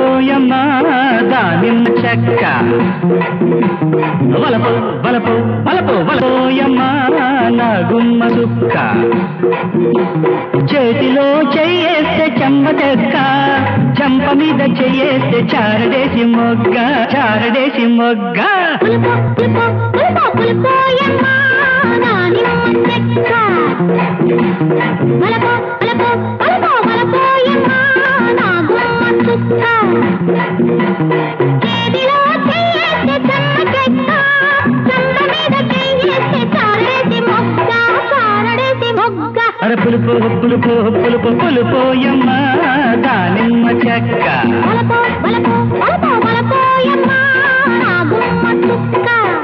పులిపోయమ్మ దానిమ్మ చెక్క వలపు వలపు వలపు వలపోయమ్మ నా గుమ్మ సుక్క చేతిలో చెయ్యేస్తే చెమ్మ చెక్క చెంప మీద చెయ్యేస్తే చారడేసి మొగ్గ చారడేసి మొగ్గ పులుపు పులుపు పులుపు పులుపోయమ్మ దానిమ్మ చెక్క వలపు వలపు వలపు వలపోయమ్మ నా గుమ్మ సుక్క చేతిలో చెయ్యేస్తే చెమ్మ చెక్క చెమ్మ మీద చెయ్యేస్తే చారడేసి మొగ్గ చారడేసి మొగ్గ అర పులుపు పులుపు పులుపు పులుపోయమ్మ దానిమ్మ చెక్క వలపు వలపు వలపు వలపోయమ్మ నా గుమ్మ సుక్క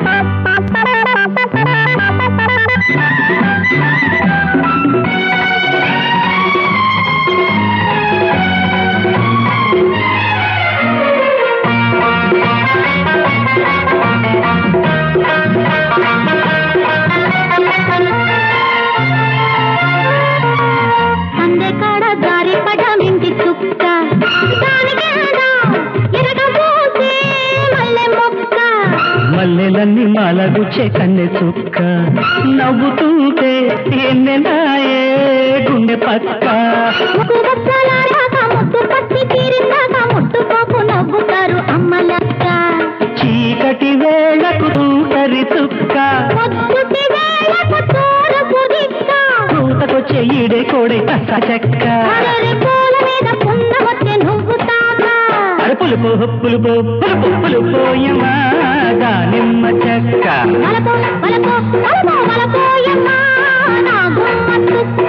సందే కాడ దారి పడమింటి చుక్క దానికి ఎరగబోసే మల్లె మొక్క మల్లెలన్నీ మాలగుచ్చే కన్నె చుక్క నవ్వుతుంటే ఎన్నెనాయే గుండె పక్క ముక్కు బొచ్చలారాక ముద్దు పట్టి తీరిందాక ముట్టుకోకు నవ్వుతారు అమ్మలక్క చీకటి వేళకు తూటరి చుక్క పొద్దుటి వేళకు తోరపు దిక్క తూతకొచ్చే ఈడే కోడే కస చెక్క అరరి పూల మీద పున్న వచ్చే నువ్వు తాక అరే పులుపు పులుపు పులుపు పులుపోయమా దానిమ్మ చెక్క వలపు వలపు వలపు వలపోయమ్మ నా గుమ్మ చుక్క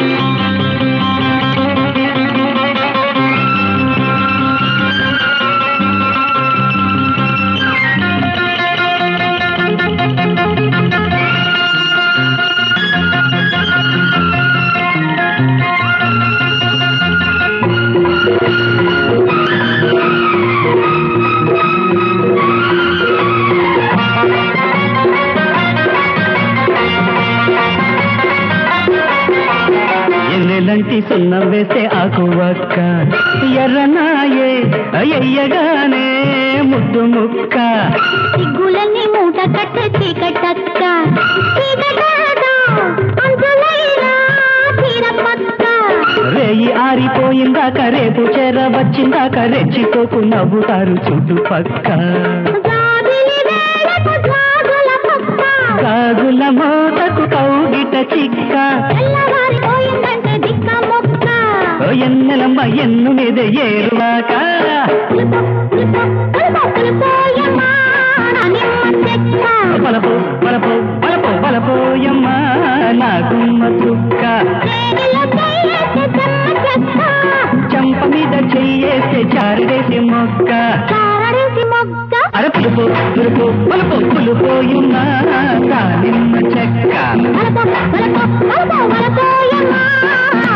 ఎన్నెలంటి సున్నం వేసే ఆకు ఒక్క ఎర్రనాయే అయ్యగానే ముద్దు ముక్క సిగ్గులన్నీ మూట కట్ట చీకటక్క చీకటాట అంచులైనా తీర పక్క రేయి ఆరిపోయిందాక రేపు చెర వచ్చిందాక రెచ్చిపోకు నవ్వుతారు చుట్టుపక్క జాబిలి వేళకు జాజుల పక్క గాజుల మోతకు కౌగిట చిక్క తెల్లవారిపోయిందంటే దిక్క మొక్క ఓ ఎన్నెలమ్మ ఎన్ను మీద ఏరువాక పులుపు పులుపు పులుపు పులుపోయమ్మ నా నిమ్మ చెక్క బలపు బలపు బలపు బలపోయమ్మ నా గుమ్మ చుక్క చేతిలో చెయ్యేస్తే చెమ్మ చెక్క చంప మీద చెయ్యేస్తే చారడేసి మొక్క చారడేసి మొగ్గ అర పులుపు పులుపు పులుపు పులుపోయున్న దానిమ్మ చెక్క వలపు వలపు వలపు వలపోయమ్మ